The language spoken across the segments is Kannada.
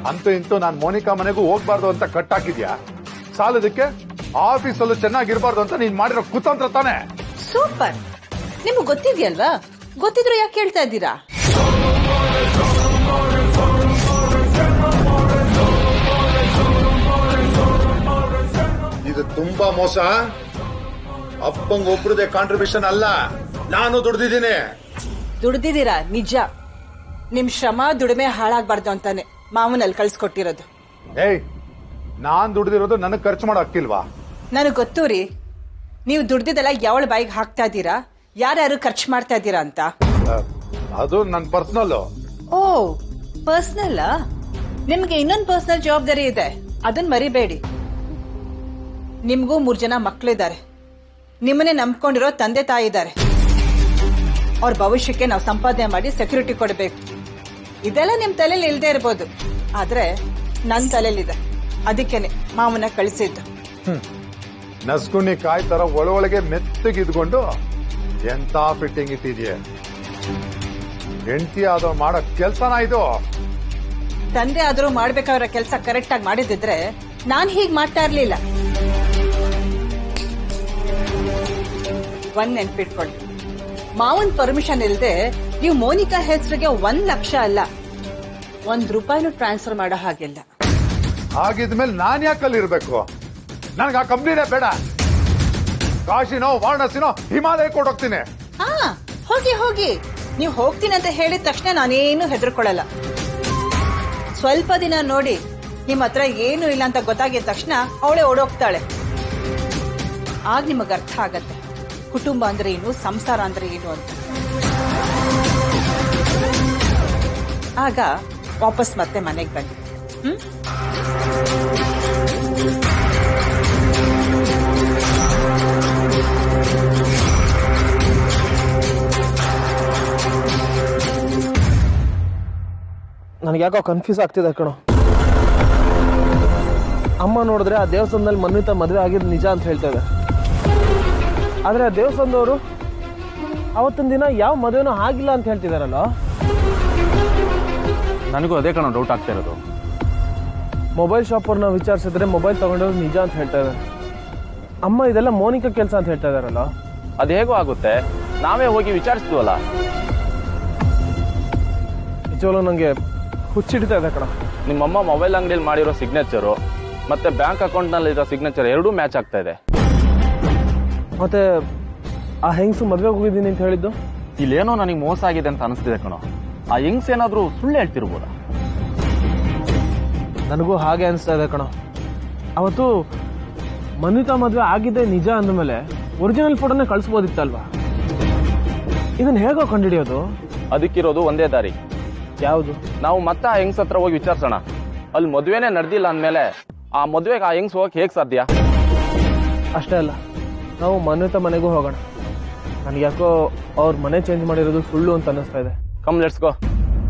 ಅಂತೂ ಇಂತೂ ನಾನ್ ಮೋನಿಕಾ ಮನೆಗೂ ಹೋಗ್ಬಾರ್ದು ಅಂತ ಕಟ್ಟಾಕಿದ್ಯಾ ಸಾಲದಕ್ಕೆ ಆಫೀಸಲ್ಲೂ ಚೆನ್ನಾಗಿರ್ಬಾರ್ದು ಅಂತ ನೀನ್ ಮಾಡಿರೋ ಕುತಂತ್ರ ತಾನೆ ಸೂಪರ್ ನಿಮ್ಗೆ ಗೊತ್ತಿದ್ಯಲ್ವಾ ಗೊತ್ತಿದ್ರು ಯಾಕೆ ಕೇಳ್ತಾ ಇದ್ದೀರಾ ಇದು ತುಂಬಾ ಮೋಸ ಅಪ್ಪಂಗ್ ಒಬ್ರದೇ ಕಾಂಟ್ರಿಬ್ಯೂಷನ್ ಅಲ್ಲ ನಾನು ದುಡ್ದಿದ್ದೀನಿ ದುಡ್ದಿದ್ದೀರಾ ನಿಜ ನಿಮ್ ಶ್ರಮ ದುಡಿಮೆ ಹಾಳಾಗ್ಬಾರ್ದು ಅಂತಾನೆ ಮಾವನಲ್ಲಿ ಕಳ್ಸ್ಕೊಟ್ಟಿರೋದು ಏಯ್ ನಾನ್ ದುಡ್ದಿರೋದು ನನಗ್ ಖರ್ಚು ಮಾಡೋ ಹಕ್ಕಿಲ್ವಾ ನನಗ್ ಗೊತ್ತು ರೀ ನೀವು ದುಡ್ದಿದ್ದೆಲ್ಲ ಯಾವಳ ಬಾಯಿಗೆ ಹಾಕ್ತಾ ಇದ್ದೀರಾ ಯಾರ್ಯಾರು ಖರ್ಚು ಮಾಡ್ತಾ ಇದ್ದೀರಾ ಅಂತ ಅಹ್, ಅದು ನನ್ ಪರ್ಸನಲ್ ಓ ಪರ್ಸನಲ್ ನಿಮ್ಗೆ ಇನ್ನೊಂದು ಪರ್ಸನಲ್ ಜವಾಬ್ದಾರಿ ಇದೆ ಅದನ್ನ ಮರಿಬೇಡಿ ನಿಮ್ಗೂ ಮೂರ್ ಜನ ಮಕ್ಳಿದ್ದಾರೆ ನಿಮ್ಮನ್ನೇ ನಂಬ್ಕೊಂಡಿರೋ ತಂದೆ ತಾಯಿ ಇದ್ದಾರೆ ಅವ್ರ ಭವಿಷ್ಯಕ್ಕೆ ನಾವು ಸಂಪಾದನೆ ಮಾಡಿ ಸೆಕ್ಯೂರಿಟಿ ಕೊಡಬೇಕು ಇದೆಲ್ಲ ನಿಮ್ ತಲೆಯಲ್ಲಿ ಇಲ್ದೇ ಇರ್ಬೋದು ಆದ್ರೆ ನನ್ ತಲೆಯಲ್ಲಿದೆ ಅದಕ್ಕೇನೆ ಮಾವನ ಕಳಿಸಿದ್ದು ನಸ್ಗುಣಿ ಕಾಯಿ ತರ ಒಳೊಳಗೆ ಮೆತ್ತಗಿದ್ಕೊಂಡು ಎಂತ ಫಿಟ್ಟಿಂಗ್ ಇಟ್ಟಿದ್ಯೆ ಹೆಂಡತಿ ಆದವ್ ಮಾಡೋ ಕೆಲ್ಸನ ಇದು ತಂದೆ ಆದ್ರೂ ಮಾಡ್ಬೇಕಾಗಿರೋ ಕೆಲಸ ಕರೆಕ್ಟ್ ಆಗಿ ಮಾಡಿದಿದ್ರೆ ನಾನ್ ಹೀಗ್ ಮಾಡ್ತಾ ಇರ್ಲಿಲ್ಲ ಒಂದ್ ನೆನ್ಪಿಟ್ಕೊಳ್ಳಿ ಮಾವನ್ ಪರ್ಮಿಷನ್ ಇಲ್ದೆ ನೀವು ಮೋನಿಕಾ ಹೆಸರಿಗೆ ಒಂದ್ ಲಕ್ಷ ಅಲ್ಲ ಒಂದ್ ರೂಪಾಯಿನೂ ಟ್ರಾನ್ಸ್ಫರ್ ಮಾಡೋ ಹಾಗಿಲ್ಲ ಹಾಗಿದ್ಮೇಲೆ ನಾನ್ ಯಾಕಲ್ಲಿ ಇರ್ಬೇಕು ನನಗೆ ಆ ಕಂಪ್ನಿನೇ ಬೇಡ ಕಾಶಿನೋ ವಾರಣಾಸಿನೋ ಹಿಮಾಲಯ ಕೊಟ್ಟೋಗ್ತೀನಿ ಹಾ ಹೋಗಿ ಹೋಗಿ ನೀವು ಹೋಗ್ತೀನಿ ಅಂತ ಹೇಳಿದ ತಕ್ಷಣ ನಾನೇನು ಹೆದರ್ಕೊಳ್ಳಲ್ಲ ಸ್ವಲ್ಪ ದಿನ ನೋಡಿ ನಿಮ್ ಹತ್ರ ಏನು ಇಲ್ಲ ಅಂತ ಗೊತ್ತಾಗಿದ ತಕ್ಷಣ ಅವಳೇ ಓಡೋಗ್ತಾಳೆ ಆಗ ನಿಮಗ್ ಅರ್ಥ ಆಗತ್ತೆ ಕುಟುಂಬ ಅಂದ್ರೆ ಏನು ಸಂಸಾರ ಅಂದ್ರೆ ಏನು ಅಂತ ಆಗ ವಾಪಸ್ ಮತ್ತೆ ಮನೆಗೆ ಬನ್ನಿ ಹ್ಮ್ ನನಗೆ ಯಾಕೋ ಕನ್ಫ್ಯೂಸ್ ಆಗ್ತಿದೆ ಕಣೋ ಅಮ್ಮ ನೋಡಿದ್ರೆ ಆ ದೇವಸ್ಥಾನದಲ್ಲಿ ಮನ್ವಿತ ಮದುವೆ ಆಗಿದ್ದು ನಿಜ ಅಂತ ಹೇಳ್ತಾ ಇದೆ ಆದರೆ ಆ ದೇವಸ್ಥಾನದವರು ಅವತ್ತಿನ ದಿನ ಯಾವ ಮದುವೆನೂ ಆಗಿಲ್ಲ ಅಂತ ಹೇಳ್ತಿದಾರಲ್ಲ ನನಗೂ ಅದೇ ಕಣೋ ಡೌಟ್ ಆಗ್ತಾ ಇರೋದು ಮೊಬೈಲ್ ಶಾಪರ್ನ ವಿಚಾರಿಸಿದ್ರೆ ಮೊಬೈಲ್ ತಗೊಂಡೋದು ನಿಜ ಅಂತ ಹೇಳ್ತಾ ಇದ್ದಾರೆ ಅಮ್ಮ ಇದೆಲ್ಲ ಮೋನಿಕಾ ಕೆಲಸ ಅಂತ ಹೇಳ್ತಾ ಇದಾರಲ್ಲ ಅದು ಹೇಗೋ ಆಗುತ್ತೆ ನಾವೇ ಹೋಗಿ ವಿಚಾರಿಸಿದ್ವಲ್ಲ ನಿಜವಲ್ಲೂ ನನಗೆ ಹುಚ್ಚಿಡ್ತಾ ಇದೆ ಕಣ ನಿಮ್ಮಮ್ಮ ಮೊಬೈಲ್ ಅಂಗಡಿಯಲ್ಲಿ ಮಾಡಿರೋ ಸಿಗ್ನೇಚರು ಮತ್ತೆ ಬ್ಯಾಂಕ್ ಅಕೌಂಟ್ನಲ್ಲಿರೋ ಸಿಗ್ನೇಚರ್ ಎರಡೂ ಮ್ಯಾಚ್ ಆಗ್ತಾ ಇದೆ ಮತ್ತೆ ಆ ಹೆಂಗಸು ಮದುವೆಗೆ ಹೋಗಿದ್ದೀನಿ ಅಂತ ಹೇಳಿದ್ದು ಇಲ್ಲೇನೋ ನನಗೆ ಮೋಸ ಆಗಿದೆ ಅಂತ ಅನಿಸ್ತಿದೆ ಕಣೋ ಆ ಯಂಗ್ಸ್ ಏನಾದರೂ ಸುಳ್ಳು ಹೇಳ್ತಿರ್ಬೋದಾ ನನಗೂ ಹಾಗೆ ಅನಿಸ್ತಾ ಇದೆ ಕಣ ಅವತ್ತು ಮನ್ವಿತಾ ಮದುವೆ ಆಗಿದ್ದೆ ನಿಜ ಅಂದಮೇಲೆ ಒರಿಜಿನಲ್ ಫೋಟೋನೇ ಕಳಿಸ್ಬೋದಿತ್ತಲ್ವಾ ಇದನ್ನ ಹೇಗೋ ಕಂಡುಹಿಡಿಯೋದು ಅದಕ್ಕಿರೋದು ಒಂದೇ ದಾರಿ ಯಾವುದು ನಾವು ಮತ್ತೆ ಆ ಯಂಗ್ಸ್ ಹತ್ರ ಹೋಗಿ ವಿಚಾರಿಸೋಣ ಅಲ್ಲಿ ಮದುವೆನೇ ನಡೆದಿಲ್ಲ ಅಂದಮೇಲೆ ಆ ಮದುವೆಗೆ ಆ ಯಂಗ್ಸ್ ಹೋಗಕ್ಕೆ ಹೇಗೆ ಸಾಧ್ಯ ಅಷ್ಟೇ ಅಲ್ಲ ನಾವು ಮನ್ವಿತಾ ಮನೆಗೂ ಹೋಗೋಣ ನನಗೆ ಯಾಕೋ ಅವ್ರ ಮನೆ ಚೇಂಜ್ ಮಾಡಿರೋದು ಸುಳ್ಳು ಅಂತ ಅನ್ನಿಸ್ತಾ ಇದೆ ಕಮ್ ಲೆಟ್ಸ್ ಗೋ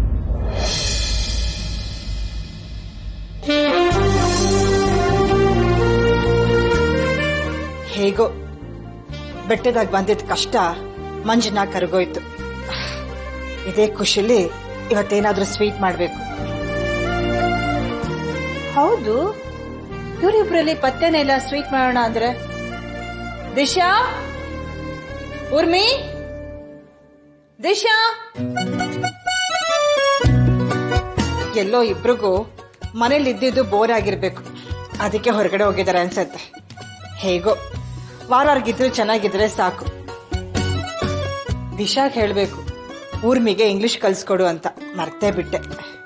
ಹೇಗೋ ಬೆಟ್ಟದಾಗ ಬಂದಿದ್ದ ಕಷ್ಟ ಮಂಜನ ಕರಗೋಯ್ತು ಇದೇ ಖುಷಿಲಿ ಇವತ್ತೇನಾದ್ರೂ ಸ್ವೀಟ್ ಮಾಡ್ಬೇಕು ಹೌದು ಇವರಿಬ್ರಲ್ಲಿ ಪತ್ತೆನೇ ಇಲ್ಲ ಸ್ವೀಟ್ ಮಾಡೋಣ ಅಂದ್ರೆ ದಿಶಾ ಉರ್ಮಿ ದಿಶಾ ಎಲ್ಲೋ ಇಬ್ರಿಗೂ ಮನೇಲಿ ಇದ್ದಿದ್ದು ಬೋರ್ ಆಗಿರ್ಬೇಕು ಅದಕ್ಕೆ ಹೊರಗಡೆ ಹೋಗಿದ್ದಾರೆ ಅನ್ಸತ್ತೆ ಹೇಗೋ ವಾರಾರ್ಗಿದ್ರು ಚೆನ್ನಾಗಿದ್ರೆ ಸಾಕು ದಿಶಾಗ್ ಹೇಳ್ಬೇಕು ಊರ್ಮಿಗೆ ಇಂಗ್ಲಿಷ್ ಕಲ್ಸ್ಕೊಡು ಅಂತ ಮರ್ತೇ ಬಿಟ್ಟೆ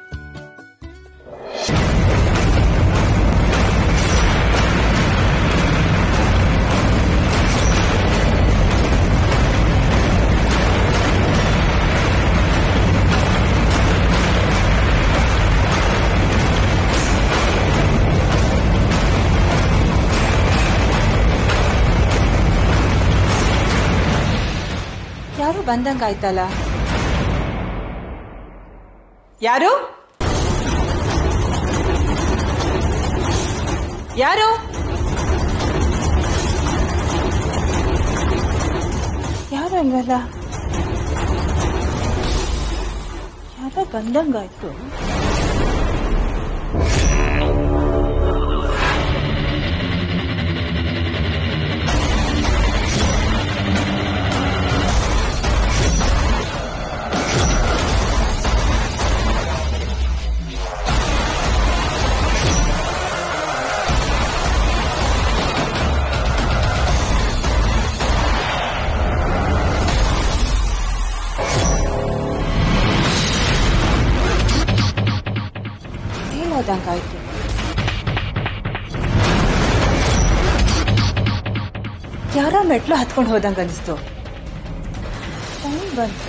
ಯಾರು ಬಂದಂಗಾಯ್ತಲ್ಲ ಯಾರು ಯಾರು ಯಾರು ಅಲ್ವಲ್ಲ ಯಾರೋ ಬಂದಂಗಾಯ್ತು ಏನೋದಂಗಾಯ್ತು ಯಾರೋ ಮೆಟ್ಲು ಹತ್ಕೊಂಡು ಹೋದಂಗ ಅನಿಸ್ತು ಫೋನ್ ಬಂತು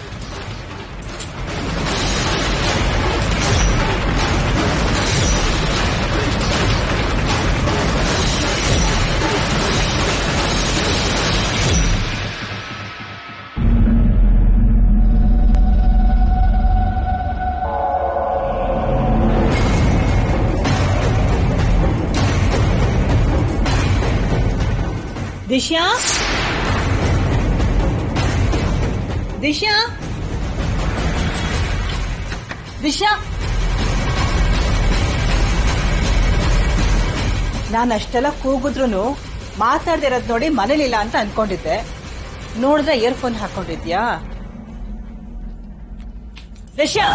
ದಿಶಾ ದಿಶಾ ದಿಶಾ ನಾನು ಅಷ್ಟೆಲ್ಲ ಕೂಗಿದ್ರು ಮಾತಾಡ್ದಿರೋದ್ ನೋಡಿ ಮನೇಲಿಲ್ಲ ಅಂತ ಅನ್ಕೊಂಡಿದ್ದೆ ನೋಡಿದ್ರೆ ಇಯರ್ಫೋನ್ ಹಾಕೊಂಡಿದ್ಯಾ ದಿಶಾ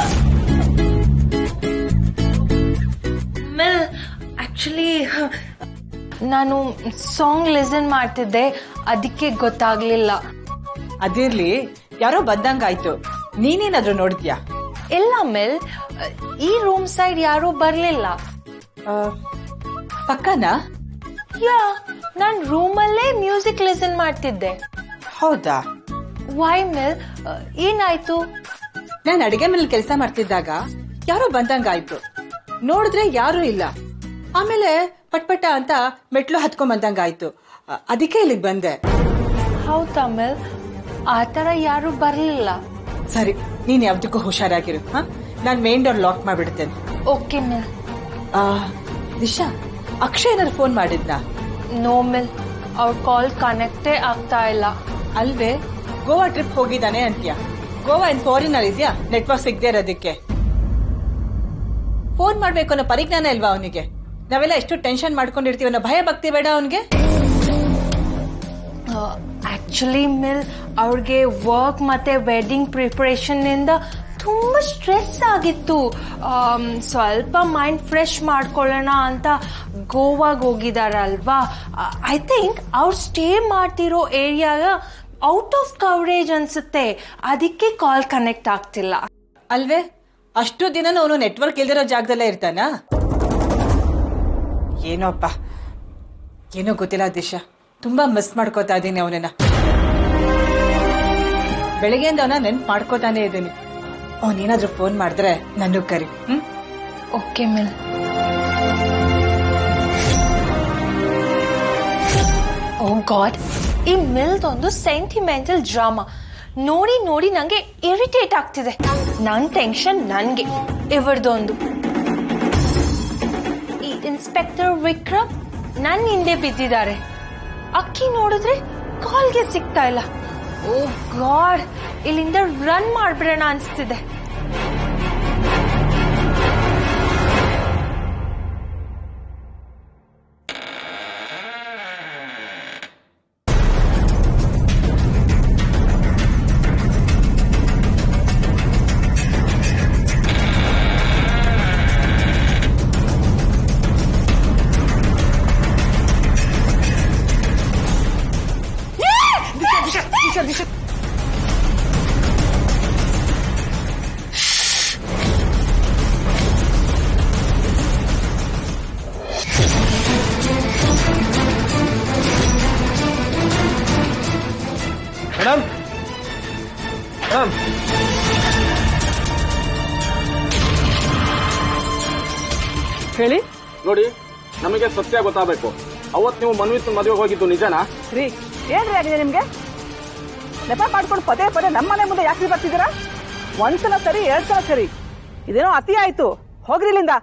ಮೆಲ್ ಆಕ್ಚುಲಿ ನಾನು ಸಾಂಗ್ ಲಿಸನ್ ಮಾಡ್ತಿದ್ದೆ ಅದಕ್ಕೆ ಗೊತ್ತಾಗ್ಲಿಲ್ಲ ಅದಿರ್ಲಿ ಯಾರೋ ಬಂದಂಗಾಯ್ತು ನೀನೇನಾದ್ರೂ ನೋಡಿದ್ಯಾ ಇಲ್ಲ ಮೆಲ್ ಈ ರೂಮ್ ಸೈಡ್ ಯಾರೂ ಬರ್ಲಿಲ್ಲ ಆ, ಪಕ್ಕನಾ ಯಾ ನಾನ್ ರೂಮಲ್ಲೇ ಮ್ಯೂಸಿಕ್ ಲಿಸನ್ ಮಾಡ್ತಿದ್ದೆ ಹೌದಾ ವೈ ಮೆಲ್ ಏನಾಯ್ತು ನಾನು ಅಡಿಗೆ ಮನೇಲಿ ಕೆಲಸ ಮಾಡ್ತಿದ್ದಾಗ ಯಾರೋ ಬಂದಂಗಾಯ್ತು ನೋಡಿದ್ರೆ ಯಾರೂ ಇಲ್ಲ ಆಮೇಲೆ ಪಟ್ಪಟ ಅಂತ ಮೆಟ್ಲು ಹತ್ಕೊಂಡ್ ಬಂದಂಗಾಯ್ತು ಅ- ಅದಕ್ಕೆ ಇಲ್ಲಿಗೆ ಬಂದೆ ಹೌದಾ ಮೆಲ್ ಆ ತರ ಯಾರು ಬರ್ಲಿಲ್ಲ ಸರಿ ನೀನ್ ಯಾವ್ದಕ್ಕೂ ಹುಷಾರಾಗಿರು ಹಾ ನಾನ್ ಮೇನ್ ಡೋರ್ ಲಾಕ್ ಮಾಡ್ಬಿಡ್ತೇನೆ ಓಕೆ ಮೆಲ್ ಆ, ದಿಶಾ ಅಕ್ಷಯ್ ಏನಾದ್ರು ಫೋನ್ ಮಾಡಿದ್ನಾ ನೋ ಮೆಲ್ ಅವ್ರ ಕಾಲ್ ಕನೆಕ್ಟೇ ಆಗ್ತಾ ಇಲ್ಲ ಅಲ್ವೇ ಗೋವಾ ಟ್ರಿಪ್ ಹೋಗಿದ್ದಾನೆ ಅಂತ್ಯ ಗೋವಾ ಇನ್ ಫಾರಿನ್ ಅಲ್ಲಿ ಇದೆಯಾ ನೆಟ್ವರ್ಕ್ ಸಿಗದೆ ಇರೋದಕ್ಕೆ ಫೋನ್ ಮಾಡ್ಬೇಕು ಅನ್ನೋ ಪರಿಜ್ಞಾನ ಇಲ್ವಾ ಅವನಿಗೆ ನಾವೆಲ್ಲ ಎಷ್ಟು ಟೆನ್ಷನ್ ಮಾಡ್ಕೊಂಡಿರ್ತೀವಿ ಅನ್ನೋ ಭಯ ಭಕ್ತಿ ಬೇಡ ಅವನಿಗೆ ಆಕ್ಚುಲಿ ಮಿಲ್ ಅವ್ರಿಗೆ ವರ್ಕ್ ಮತ್ತೆ ವೆಡ್ಡಿಂಗ್ ಪ್ರಿಪರೇಷನ್ ಇಂದ ತುಂಬಾ ಸ್ಟ್ರೆಸ್ ಆಗಿತ್ತು ಆಮ್, ಸ್ವಲ್ಪ ಮೈಂಡ್ ಫ್ರೆಶ್ ಮಾಡ್ಕೊಳ್ಳೋಣ ಅಂತ ಗೋವಾಗ್ ಹೋಗಿದಾರಲ್ವಾ ಐ ಥಿಂಕ್ ಅವ್ರು ಸ್ಟೇ ಮಾಡ್ತಿರೋ ಏರಿಯಾಗ ಔಟ್ ಆಫ್ ಕವರೇಜ್ ಅನ್ಸುತ್ತೆ ಅದಕ್ಕೆ ಕಾಲ್ ಕನೆಕ್ಟ್ ಆಗ್ತಿಲ್ಲ ಅಲ್ವೇ ಅಷ್ಟು ದಿನ ಅವನು ನೆಟ್ವರ್ಕ್ ಇಲ್ದಿರೋ ಜಾಗದಲ್ಲೇ ಇರ್ತಾನಾ ಏನೋಪ್ಪ ಏನೋ ಗೊತ್ತಿಲ್ಲ ದಿಶಾ ತುಂಬಾ ಮಿಸ್ ಮಾಡ್ಕೋತಾ ಇದ್ದೀನಿ ಅವನನ್ನ ಬೆಳಗ್ಗೆಯಿಂದ ಅವನ ನೆನ್ಪು ಮಾಡ್ಕೋತಾನೆ ಇದ್ದೀನಿ ಅವನೇನಾದ್ರೂ ಫೋನ್ ಮಾಡಿದ್ರೆ ನನ್ನೂ ಕರಿ hmm okay Mil oh God ಈ ಮಿಲ್ದೊಂದು ಸೆಂಟಿಮೆಂಟಲ್ ಡ್ರಾಮಾ ನೋಡಿ ನೋಡಿ ನಂಗೆ ಇರಿಟೇಟ್ ಆಗ್ತಿದೆ ನನ್ ಟೆನ್ಷನ್ ನನ್ಗೆ ಇವರ್ದೊಂದು ಈ ಇನ್ಸ್ಪೆಕ್ಟರ್ ವಿಕ್ರಮ್ ನನ್ ಹಿಂದೆ ಬಿದ್ದಿದ್ದಾರೆ ಅಕ್ಕಿ ನೋಡಿದ್ರೆ ಕಾಲ್ಗೆ ಸಿಗ್ತಾ ಇಲ್ಲ ಓ ಗಾಡ್ ಇಲ್ಲಿಂದ ರನ್ ಮಾಡ್ಬಿಡೋಣ ಅನ್ಸ್ತಿದೆ ಮೇಡಮ್ ಮೇಡಮ್ ಹೇಳಿ ನೋಡಿ ನಮಗೆ ಸತ್ಯ ಗೊತ್ತಾಗಬೇಕು ಅವತ್ ನೀವು ಮನ್ವಿತ್ ಮದುವೆಗೆ ಹೋಗಿದ್ದು ನಿಜನಾ ರೀ ಏನ್ರಿ ಆಗಿದೆ ನಿಮ್ಗೆ ನೆಪ ಮಾಡ್ಕೊಂಡು ಪದೇ ಪದೇ ನಮ್ಮನೆ ಮುಂದೆ ಯಾಕೆ ಬರ್ತಿದ್ದೀರಾ ಒಂದ್ಸಲ ಸರಿ ಎರಡ್ ಸಲ ಸರಿ ಇದೇನೋ ಅತಿ ಆಯ್ತು ಹೋಗ್ರಿ ಇಲ್ಲಿಂದ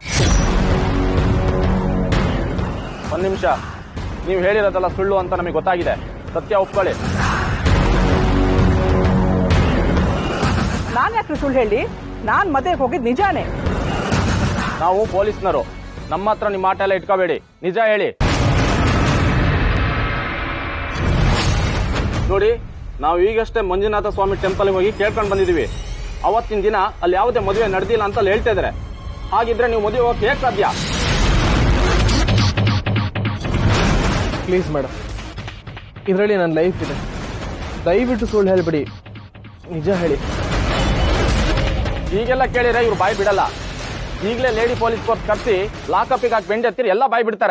ಒಂದ್ ನಿಮಿಷ ನೀವು ಹೇಳಿರೋದೆಲ್ಲ ಸುಳ್ಳು ಅಂತ ನಮಗೆ ಗೊತ್ತಾಗಿದೆ ಸತ್ಯ ಒಪ್ಕೊಳ್ಳಿ ನಾನ್ ಯಾಕ್ರಿ ಸುಳ್ಳು ಹೇಳಿ ನಾನ್ ಮದುವೆಗೆ ಹೋಗಿದ್ ನಿಜಾನೇ ನಾವು ಪೊಲೀಸ್ನರು ನಮ್ಮ ಹತ್ರ ನಿಮ್ಮ ಆಟ ಎಲ್ಲ ಇಟ್ಕೋಬೇಡಿ ನಿಜ ಹೇಳಿ ನೋಡಿ ನಾವು ಈಗಷ್ಟೇ ಮಂಜುನಾಥ ಸ್ವಾಮಿ ಟೆಂಪಲ್ಗೆ ಹೋಗಿ ಕೇಳ್ಕೊಂಡು ಬಂದಿದ್ದೀವಿ ಅವತ್ತಿನ ದಿನ ಅಲ್ಲಿ ಯಾವುದೇ ಮದುವೆ ನಡೆದಿಲ್ಲ ಅಂತ ಅಲ್ಲಿ ಹೇಳ್ತಾ ಇದಾರೆ ಹಾಗಿದ್ರೆ ನೀವು ಮದುವೆ ಹೋಗಕ್ಕೆ ಹೇಗೆ ಸಾಧ್ಯ ಪ್ಲೀಸ್ ಮೇಡಮ್ ಇದರಲ್ಲಿ ನನ್ನ ಲೈಫ್ ಇದೆ ದಯವಿಟ್ಟು ಸುಳ್ಳು ಹೇಳಿಬಿಡಿ ನಿಜ ಹೇಳಿ ಈಗೆಲ್ಲ ಕೇಳಿದ್ರೆ ಇವ್ರು ಬಾಯಿ ಬಿಡಲ್ಲ ಈಗಲೇ ಲೇಡಿ ಪೊಲೀಸ್ ಫೋರ್ಸ್ ಕರ್ಸಿ ಲಾಕಪ್ಪಿಗೆ ಹಾಕಿ ಬೆಂಡ್ ಎತ್ತಿರಿ ಎಲ್ಲ ಬಾಯಿ ಬಿಡ್ತಾರೆ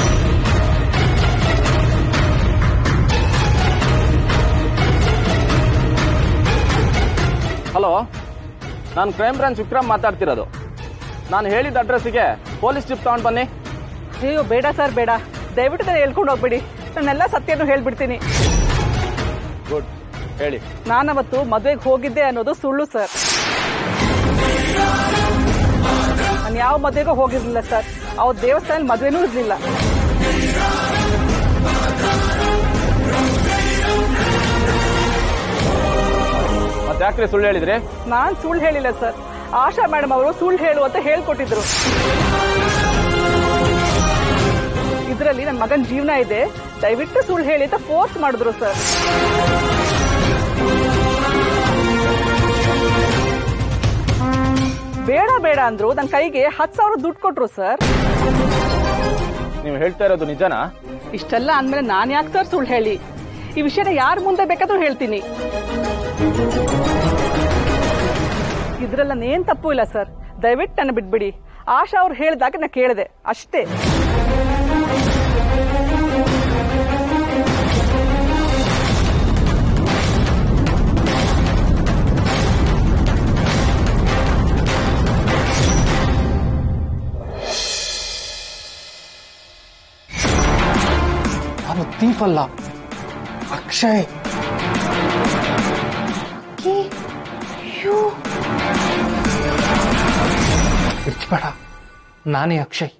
ಹಲೋ ನಾನು ಕ್ರೈಮ್ ಬ್ರಾಂಚ್ ವಿಕ್ರಮ್ ಮಾತಾಡ್ತಿರೋದು ನಾನು ಹೇಳಿದ ಅಡ್ರೆಸ್ಸಿಗೆ ಪೊಲೀಸ್ ಜಿಪ್ ತಗೊಂಡು ಬನ್ನಿ ಅಯ್ಯೋ ಬೇಡ ಸರ್ ಬೇಡ ದಯವಿಟ್ಟು ನಾನು ಹೇಳ್ಕೊಂಡು ಹೋಗ್ಬೇಡಿ ನಾನೆಲ್ಲ ಸತ್ಯನೂ ಹೇಳ್ಬಿಡ್ತೀನಿ ಗುಡ್ ಹೇಳಿ ನಾನವತ್ತು ಮದುವೆಗೆ ಹೋಗಿದ್ದೆ ಅನ್ನೋದು ಸುಳ್ಳು ಸರ್ ನಾನು ಯಾವ ಮದುವೆಗೂ ಹೋಗಿರ್ಲಿಲ್ಲ ಸರ್ ಅವತ್ತು ದೇವಸ್ಥಾನದಲ್ಲಿ ಮದುವೆನೂ ಇರಲಿಲ್ಲ ಮತ್ತೆ ಯಾಕ್ರಿ ಸುಳ್ಳು ಹೇಳಿದ್ರಿ ನಾನ್ ಸುಳ್ಳು ಹೇಳಿಲ್ಲ ಸರ್ ಆಶಾ ಮೇಡಮ್ ಅವರು ಸುಳ್ಳು ಹೇಳು ಅಂತ ಹೇಳ್ಕೊಟ್ಟಿದ್ರು ಇದರಲ್ಲಿ ನನ್ನ ಮಗನ ಜೀವನ ಇದೆ ದಯವಿಟ್ಟು ಸುಳ್ಳು ಹೇಳಿ ಅಂತ ಫೋರ್ಸ್ ಮಾಡಿದ್ರು ಸರ್ ಬೇಡ ಬೇಡ ಅಂದ್ರು ನನ್ನ ಕೈಗೆ ಹತ್ತು ಸಾವಿರ ದುಡ್ಡು ಕೊಟ್ರು ಸರ್ ನೀವು ಹೇಳ್ತಾ ಇರೋದು ನಿಜನಾ ಇಷ್ಟೆಲ್ಲ ಅಂದ್ಮೇಲೆ ನಾನ್ ಯಾಕೆ ಸರ್ ಸುಳ್ಳು ಹೇಳಿ ಈ ವಿಷಯನ ಯಾರ ಮುಂದೆ ಬೇಕಾದ್ರೂ ಹೇಳ್ತೀನಿ ಇದ್ರಲ್ಲ ಏನ್ ತಪ್ಪು ಇಲ್ಲ ಸರ್ ದಯವಿಟ್ಟು ನನ್ನ ಬಿಟ್ಬಿಡಿ ಆಶಾ ಅವ್ರು ಹೇಳಿದಾಗ ನಾ ಕೇಳಿದೆ ಅಷ್ಟೇ ನಾನು ತೀಫಲ್ಲ ಅಕ್ಷಯ್ ಬೇಡ ನಾನೇ ಅಕ್ಷಯ್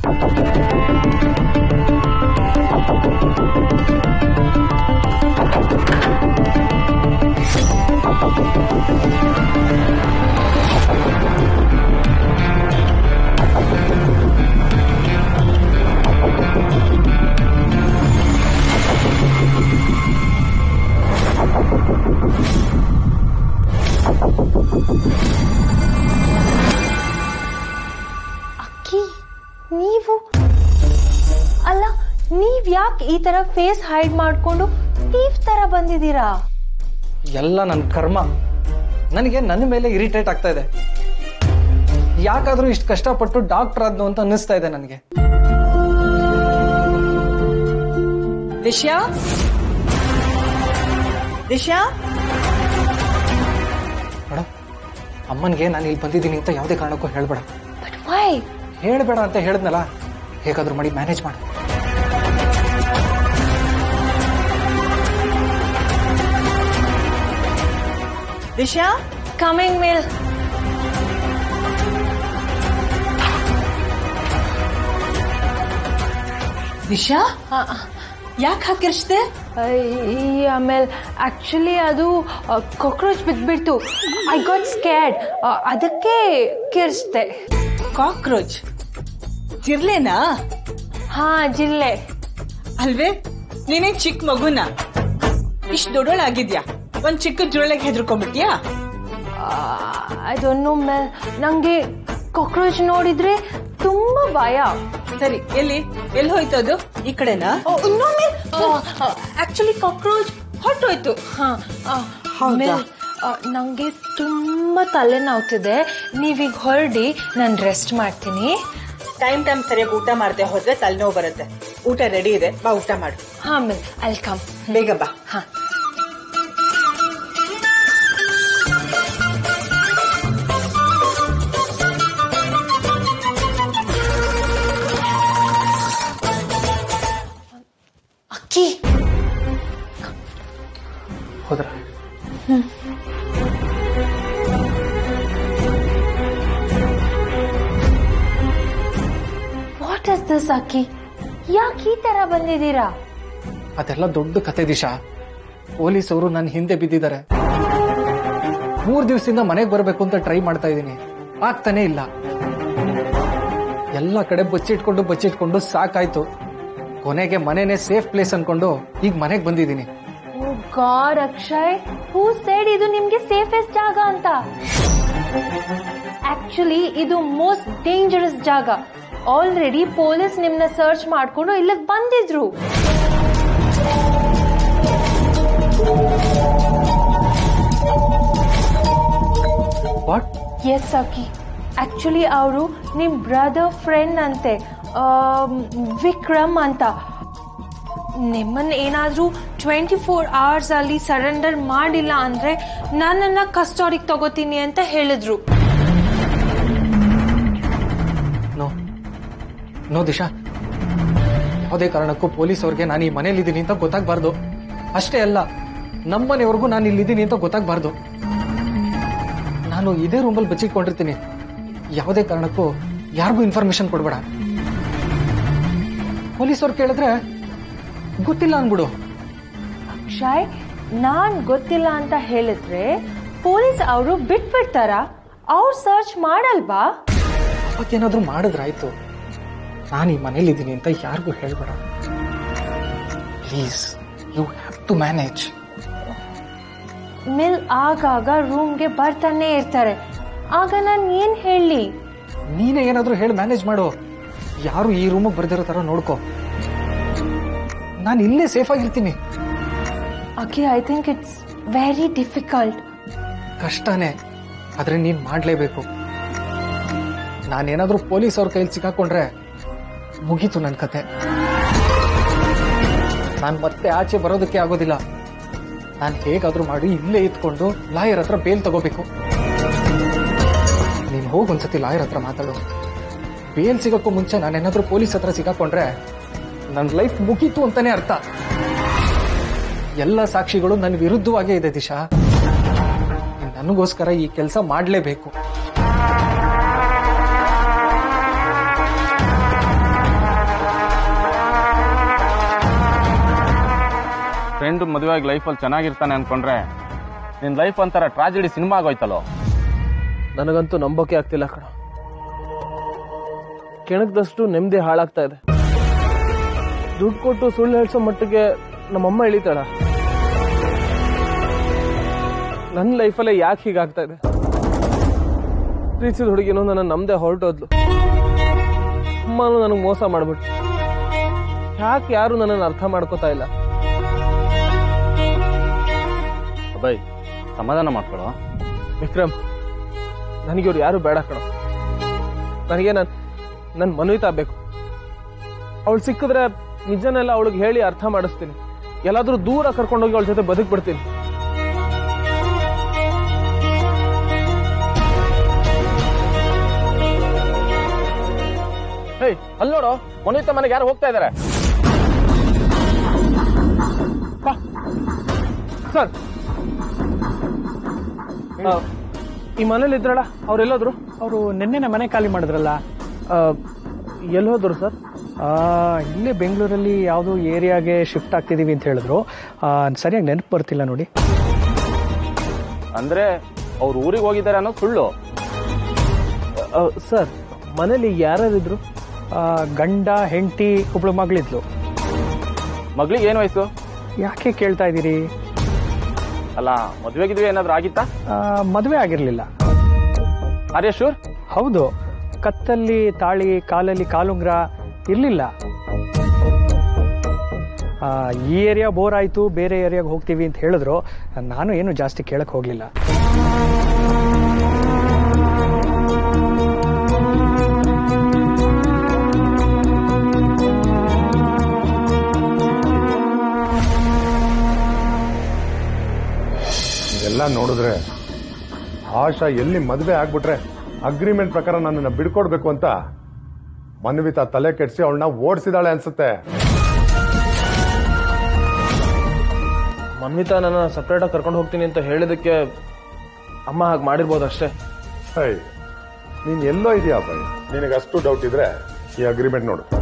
ಅಕ್ಕಿ ನೀವು ಅಲ್ಲ ನೀವ್ ಯಾಕೆ ಈ ತರ ಫೇಸ್ ಹೈಡ್ ಮಾಡ್ಕೊಂಡು ಥೀಫ್ ತರ ಬಂದಿದ್ದೀರಾ ಎಲ್ಲ ನನ್ನ ಕರ್ಮ ನನಗೆ ನನ್ನ ಮೇಲೆ ಇರಿಟೇಟ್ ಆಗ್ತಾ ಇದೆ ಯಾಕಾದ್ರೂ ಇಷ್ಟು ಕಷ್ಟಪಟ್ಟು ಡಾಕ್ಟರ್ ಆದ್ನು ಅಂತ ಅನ್ನಿಸ್ತಾ ಇದೆ ನನಗೆ ದಿಶ್ಯಾ ದಿಶ್ಯಾ ಮೇಡಮ್ ಅಮ್ಮನಿಗೆ ನಾನು ಇಲ್ಲಿ ಬಂದಿದ್ದೀನಿ ಅಂತ ಯಾವುದೇ ಕಾರಣಕ್ಕೂ ಹೇಳ್ಬೇಡ ಬಟ್ ವೈ ಹೇಳ್ಬೇಡ ಅಂತ ಹೇಳಿದ್ನಲ್ಲ ಹೇಗಾದ್ರೂ ಮಾಡಿ ಮ್ಯಾನೇಜ್ ಮಾಡು ದಿಶಾ ಕಮಿಂಗ್ ಮೇಲ್ ದಿಶಾ ಯಾಕೆ ಹಾಕಿರ್ಸ್ದೆ ಆಮೇಲೆ ಆಕ್ಚುಲಿ ಅದು ಕಾಕ್ರೋಚ್ ಬಿದ್ಬಿಡ್ತು ಐ ಗಾಟ್ ಸ್ಕ್ಯಾಡ್ ಅದಕ್ಕೆ ಕಿರ್ಸ್ದೆ ಕಾಕ್ರೋಚ್ ಜಿರ್ಲೆನಾ ಹಾ ಜಿಲ್ಲೆ ಅಲ್ವೇ ನೀನೇನ್ ಚಿಕ್ಕ ಮಗುನ ಇಷ್ಟ ದೊಡ್ಡೋಳಾಗಿದ್ಯಾ ಒಂದ್ ಚಿಕ್ಕ ಜುರಳೆಗೆ ಹೆದರ್ಕೊಂಡ್ಬಿಟ್ಯಾ ಅದೊನ್ನು ಮೇಲ್ ನಂಗೆ ಕಾಕ್ರೋಚ್ ನೋಡಿದ್ರೆ ತುಂಬಾ ಭಯ ಸರಿ ಎಲ್ಲಿ ಎಲ್ಲಿ ಹೋಯ್ತು ಅದು ಈ ಕಡೆನಾ ಇನ್ನೊಮ್ಮೆ ಆಕ್ಚುಲಿ ಕಾಕ್ರೋಚ್ ಹೊರಟೋಯ್ತು ಹಾ ಆ, ಹೌದಾ? ಮೇಲ್, ಆ, ನಂಗೆ ತುಂಬಾ ತಲೆನೋವ್ತಿದೆ ನೀವೀಗ ಹೊರಡಿ ನಾನು ರೆಸ್ಟ್ ಮಾಡ್ತೀನಿ ಟೈಮ್ ಟೈಮ್ ಸರಿಯಾಗಿ ಊಟ ಮಾಡದೆ ಹೋದ್ರೆ ತಲೆನೋವು ಬರುತ್ತೆ ಊಟ ರೆಡಿ ಇದೆ ಬಾ ಊಟ ಮಾಡು ಹಾ ಮೇಲ್ ವೆಲ್ಕಮ್ ಬೇಗ ಬಾ ಹಾ ಅಕ್ಕಿ ಹೋದ್ರ ವಾಟ್ ಇಸ್ ದಿಸ್ ಅಕ್ಕಿ ಯಾಕೆ ಈ ತರ ಬಂದಿದ್ದೀರಾ ಅದೆಲ್ಲ ದೊಡ್ಡ ಕತೆ ದಿಶಾ ಪೊಲೀಸವರು ನನ್ನ ಹಿಂದೆ ಬಿದ್ದಿದ್ದಾರೆ ಮೂರ್ ದಿವಸದಿಂದ ಮನೆಗೆ ಬರಬೇಕು ಅಂತ ಟ್ರೈ ಮಾಡ್ತಾ ಇದ್ದೀನಿ ಆಗ್ತಾನೆ ಇಲ್ಲ ಎಲ್ಲ ಕಡೆ ಬಚ್ಚಿಟ್ಕೊಂಡು ಬಚ್ಚಿಟ್ಕೊಂಡು ಸಾಕಾಯ್ತು ಕೊನೆಗೆ ಮನೆನೇ ಸೇಫ್ ಪ್ಲೇಸ್ ಅನ್ಕೊಂಡು ಈಗ ಮನೆಗೆ ಬಂದಿದ್ದೀನಿ ಓ ಗಾಡ್ ಅಕ್ಷಯ್ ಹೂ ಸೈಡ್ ಇದು ನಿಮ್ಗೆ ಸೇಫೆಸ್ಟ್ ಜಾಗ ಅಂತ ಆಕ್ಚುಲಿ ಇದು ಮೋಸ್ಟ್ ಡೇಂಜರಸ್ ಜಾಗ ಆಲ್ರೆಡಿ ಪೊಲೀಸ್ ನಿಮ್ನ ಸರ್ಚ್ ಮಾಡ್ಕೊಂಡು ಇಲ್ಲಿಗೆ ಬಂದಿದ್ರು ವಾಟ್ ಎಸ್ ಅಕ್ಕಿ ಆಕ್ಚುಲಿ ಅವರು ನಿಮ್ ಬ್ರದರ್ ಫ್ರೆಂಡ್ ಅಂತೆ ಆಮ್, ವಿಕ್ರಮ್ ಅಂತ ನಿಮ್ಮನ್ನ ಏನಾದ್ರೂ ಟ್ವೆಂಟಿ ಫೋರ್ ಅವರ್ಸ್ ಅಲ್ಲಿ ಸರೆಂಡರ್ ಮಾಡಿಲ್ಲ ಅಂದ್ರೆ ನನ್ನನ್ನ ಕಸ್ಟೋರಿಗೆ ತಗೋತೀನಿ ಅಂತ ಹೇಳಿದ್ರು ನೋ ನೋ ದಿಶಾ ಯಾವುದೇ ಕಾರಣಕ್ಕೂ ಪೊಲೀಸ್ ಅವ್ರಿಗೆ ನಾನು ಈ ಮನೇಲಿದ್ದೀನಿ ಅಂತ ಗೊತ್ತಾಗ್ಬಾರ್ದು ಅಷ್ಟೇ ಅಲ್ಲ ನಮ್ಮನೆಯವ್ರಿಗೂ ನಾನು ಇಲ್ಲಿದ್ದೀನಿ ಅಂತ ಗೊತ್ತಾಗ್ಬಾರ್ದು ನಾನು ಇದೇ ರೂಮಲ್ಲಿ ಬಚ್ಚಿಟ್ಕೊಂಡಿರ್ತೀನಿ ಯಾವುದೇ ಕಾರಣಕ್ಕೂ ಯಾರಿಗೂ ಇನ್ಫಾರ್ಮೇಶನ್ ಕೊಡ್ಬೇಡ ಪೊಲೀಸವ್ರು ಕೇಳಿದ್ರೆ ಗೊತ್ತಿಲ್ಲ ಅನ್ಬಿಡು ಅಕ್ಷಯ್ ನಾನ್ ಗೊತ್ತಿಲ್ಲ ಅಂತ ಹೇಳಿದ್ರೆ ಪೊಲೀಸ್ ಅವರು ಬಿಟ್ಬಿಡ್ತಾರ ಅವ್ರು ಸರ್ಚ್ ಮಾಡಲ್ವಾ ಅವತ್ತೇನಾದ್ರೂ ಮಾಡಿದ್ರಾಯ್ತು ನಾನು ಈ ಮನೇಲಿದ್ದೀನಿ ಅಂತ ಯಾರಿಗೂ ಹೇಳ್ಬೇಡ please you have to manage Mil ಆಗಾಗ ರೂಮ್ಗೆ ಬರ್ತಾನೆ ಇರ್ತಾರೆ ಆಗ ನಾನು ಏನ್ ಹೇಳಿ ನೀನೇ ಏನಾದ್ರೂ ಹೇಳಿ ಮ್ಯಾನೇಜ್ ಮಾಡು ಯಾರು ಈ ರೂಮಿಗೆ ಬರ್ದಿರೋ ತರ ನೋಡ್ಕೋ ನಾನು ಇಲ್ಲೇ ಸೇಫ್ ಆಗಿರ್ತೀನಿ Akki I think it's very difficult ಕಷ್ಟನೇ ಆದ್ರೆ ನೀನ್ ಮಾಡ್ಲೇಬೇಕು ನಾನೇನಾದ್ರೂ ಪೊಲೀಸ್ ಅವ್ರ ಕೈಲಿ ಸಿಕ್ಕಾಕೊಂಡ್ರೆ ಮುಗೀತು ನನ್ನ ಕತೆ ನಾನು ಮತ್ತೆ ಆಚೆ ಬರೋದಕ್ಕೆ ಆಗೋದಿಲ್ಲ ನಾನು ಹೇಗಾದ್ರೂ ಮಾಡಿ ಇಲ್ಲೇ ಇತ್ಕೊಂಡು ಲಾಯರ್ ಹತ್ರ ಬೇಲ್ ತಗೋಬೇಕು ನೀನ್ ಹೋಗಿ ಒಂದ್ಸತಿ ಲಾಯರ್ ಹತ್ರ ಮಾತಾಡು ಬೇಲ್ ಸಿಗಕ್ಕೂ ಮುಂಚೆ ನಾನೇನಾದ್ರೂ ಪೊಲೀಸ್ ಹತ್ರ ಸಿಕ್ಕಾಕೊಂಡ್ರೆ ನನ್ನ ಲೈಫ್ ಮುಗೀತು ಅಂತಾನೆ ಅರ್ಥ ಎಲ್ಲ ಸಾಕ್ಷಿಗಳು ನನ್ನ ವಿರುದ್ಧವಾಗೇ ಇದೆ ದಿಶಾ ನನಗೋಸ್ಕರ ಈ ಕೆಲಸ ಮಾಡಲೇಬೇಕು ಫ್ರೆಂಡ್ ಮದುವೆಯಾಗಿ ಲೈಫಲ್ಲಿ ಚೆನ್ನಾಗಿರ್ತಾನೆ ಅನ್ಕೊಂಡ್ರೆ ನಿನ್ ಲೈಫ್ ಒಂಥರ ಟ್ರಾಜಿಡಿ ಸಿನಿಮಾ ಆಗೋಯ್ತಲ್ಲೋ ನನಗಂತೂ ನಂಬೋಕೆ ಆಗ್ತಿಲ್ಲ ಕಣ ಕೆಣಕದಷ್ಟು ನೆಮ್ಮದಿ ಹಾಳಾಗ್ತಾ ಇದೆ ದುಡ್ಡು ಕೊಟ್ಟು ಸುಳ್ಳು ಹೇಳ್ಸೋ ಮಟ್ಟಿಗೆ ನಮ್ಮಮ್ಮ ಇಳಿತಾಳ ನನ್ನ ಲೈಫಲ್ಲೇ ಯಾಕೆ ಹೀಗಾಗ್ತಾ ಇದೆ ಪ್ರೀತಿಸಿದ ಹುಡುಗಿನೂ ನನ್ನ ನಮ್ದೇ ಹೊರಟೋದ್ಲು ಅಮ್ಮನೂ ನನಗೆ ಮೋಸ ಮಾಡ್ಬಿಟ್ಟು ಯಾಕೆ ಯಾರು ನನ್ನನ್ನು ಅರ್ಥ ಮಾಡ್ಕೋತಾ ಇಲ್ಲ ಬೈ ಸಮಾಧಾನ ಮಾಡ್ಕೊಳೋ ವಿಕ್ರಮ್ ನನಗೆ ಇವ್ರು ಯಾರು ಬೇಡ ಕಣ ನನಗೆ ನನ್ ನನ್ನ ಮನ್ವಿತ ಬೇಕು ಅವಳು ಸಿಕ್ಕಿದ್ರೆ ನಿಜನೆಲ್ಲ ಅವಳಿಗೆ ಹೇಳಿ ಅರ್ಥ ಮಾಡಿಸ್ತೀನಿ ಎಲ್ಲಾದ್ರೂ ದೂರ ಕರ್ಕೊಂಡೋಗಿ ಅವಳ ಜೊತೆ ಬದುಕ್ಬಿಡ್ತೀನಿ ಹೇಯ್ ಅಲ್ಲಿ ನೋಡು ಮನುತ ಮನೆಗೆ ಯಾರು ಹೋಗ್ತಾ ಇದಾರೆ ಸರ್ ಈ ಮನೇಲಿ ಇದ್ರಲ್ಲ ಅವ್ರೆಲ್ಲೋದ್ರು ಅವರು ನಿನ್ನೆನೆ ಮನೆ ಖಾಲಿ ಮಾಡಿದ್ರಲ್ಲ ಎಲ್ಲಿ ಹೋದ್ರು ಸರ್ ಆ, ಇಲ್ಲೇ ಬೆಂಗಳೂರಲ್ಲಿ ಯಾವುದೋ ಏರಿಯಾಗೆ ಶಿಫ್ಟ್ ಆಗ್ತಿದೀವಿ ಅಂತ ಹೇಳಿದ್ರು ಆ, ಸರಿಯಾಗಿ ನೆನಪು ಬರ್ತಿಲ್ಲ ನೋಡಿ ಅಂದ್ರೆ ಅವ್ರು ಊರಿಗೆ ಹೋಗಿದ್ದಾರೆ ಅನ್ನೋ ಸುಳ್ಳು ಸರ್ ಮನೇಲಿ ಯಾರ್ಯಾರಿದ್ರು ಆ, ಗಂಡ ಹೆಂಡತಿ ಒಬ್ಳು ಮಗಳಿದ್ಲು ಮಗಳಿಗೆ ಏನು ವಯಸ್ಸು ಯಾಕೆ ಕೇಳ್ತಾ ಇದ್ದೀರಿ ಅಲ್ಲ ಮದ್ವೆಗಿದ್ವಿ ಏನಾದ್ರು ಆಗಿತ್ತಾ ಆ, ಮದುವೆ ಆಗಿರಲಿಲ್ಲ ಆರ್ಯ ಶೂರ್ ಹೌದು ಕತ್ತಲ್ಲಿ ತಾಳಿ ಕಾಲಲ್ಲಿ ಕಾಲುಂಗ್ರ ಇರಲಿಲ್ಲ ಈ ಏರಿಯಾ ಬೋರ್ ಆಯಿತು ಬೇರೆ ಏರಿಯಾಗೆ ಹೋಗ್ತೀವಿ ಅಂತ ಹೇಳಿದ್ರು ನಾನು ಏನು ಜಾಸ್ತಿ ಕೇಳಕ್ ಹೋಗಲಿಲ್ಲ ಎಲ್ಲ ನೋಡಿದ್ರೆ ಆಶಾ ಎಲ್ಲಿ ಮದುವೆ ಆಗ್ಬಿಟ್ರೆ ಅಗ್ರಿಮೆಂಟ್ ಪ್ರಕಾರ ನನ್ನನ್ನ ಬಿಡ್ಕೊಡ್ಬೇಕು ಅಂತ ಮನ್ವಿತ ತಲೆ ಕೆಡಿಸಿ ಅವಳನ್ನ ಓಡಿಸಿದಾಳೆ ಅನ್ಸುತ್ತೆ ಮನ್ವಿತಾ ನನ್ನ ಸಪ್ರೇಟಾಗಿ ಕರ್ಕೊಂಡು ಹೋಗ್ತೀನಿ ಅಂತ ಹೇಳಿದಕ್ಕೆ ಅಮ್ಮ ಹಾಗೆ ಮಾಡಿರ್ಬೋದು ಅಷ್ಟೇ ಹೈ ನೀನ್ ಎಲ್ಲೋ ಇದೆಯಾ ಬೈ ನಿನಗೆ ಅಷ್ಟು ಡೌಟ್ ಇದ್ರೆ ಈ ಅಗ್ರಿಮೆಂಟ್ ನೋಡು